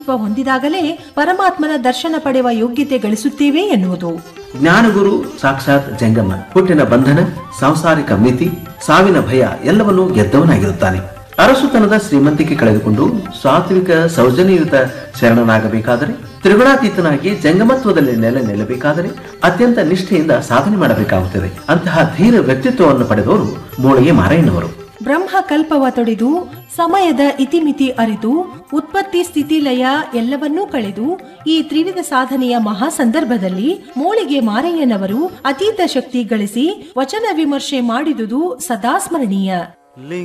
ಹೊಂದಿದಾಗಲೇ ಪರಮಾತ್ಮನ ದರ್ಶನ ಪಡೆಯುವ ಯೋಗ್ಯತೆ ಗಳಿಸುತ್ತೇವೆ ಎನ್ನುವುದು ಜ್ಞಾನಗುರು ಸಾಕ್ಷಾತ್ ಜಂಗಮ ಹುಟ್ಟಿನ ಬಂಧನ ಸಾಂಸಾರಿಕ ಮಿತಿ ಸಾವಿನ ಭಯ ಎಲ್ಲವನ್ನೂ ಗೆದ್ದವನಾಗಿರುತ್ತಾನೆ ಅರಸುತನದ ಶ್ರೀಮಂತಿಕೆ ಕಳೆದುಕೊಂಡು ಸಾತ್ವಿಕ ಸೌಜನ್ಯಯುತ ಶರಣನಾಗಬೇಕಾದರೆ ತ್ರಿಗುಣಾತೀತನಾಗಿ ಜಂಗಮತ್ವದಲ್ಲಿ ನೆಲೆ ನಿಲ್ಲಬೇಕಾದರೆ ಅತ್ಯಂತ ನಿಷ್ಠೆಯಿಂದ ಸಾಧನೆ ಮಾಡಬೇಕಾಗುತ್ತದೆ ಅಂತಹ ಧೀರ ವ್ಯಕ್ತಿತ್ವವನ್ನು ಪಡೆದವರು ಮೂಳಿಗೆ ಮಾರಯ್ಯನವರು ಬ್ರಹ್ಮ ಕಲ್ಪವ ತೊಡೆದು ಸಮಯದ ಇತಿಮಿತಿ ಅರಿತು ಉತ್ಪತ್ತಿ ಸ್ಥಿತಿ ಲಯ ಎಲ್ಲವನ್ನೂ ಕಳೆದು ಈ ತ್ರಿವಿಧ ಸಾಧನೆಯ ಮಹಾ ಸಂದರ್ಭದಲ್ಲಿ ಮೂಳಿಗೆ ಮಾರಯ್ಯನವರು ಅತೀತ ಶಕ್ತಿ ಗಳಿಸಿ ವಚನ ವಿಮರ್ಶೆ ಮಾಡಿದುದು ಸದಾ ಸ್ಮರಣೀಯ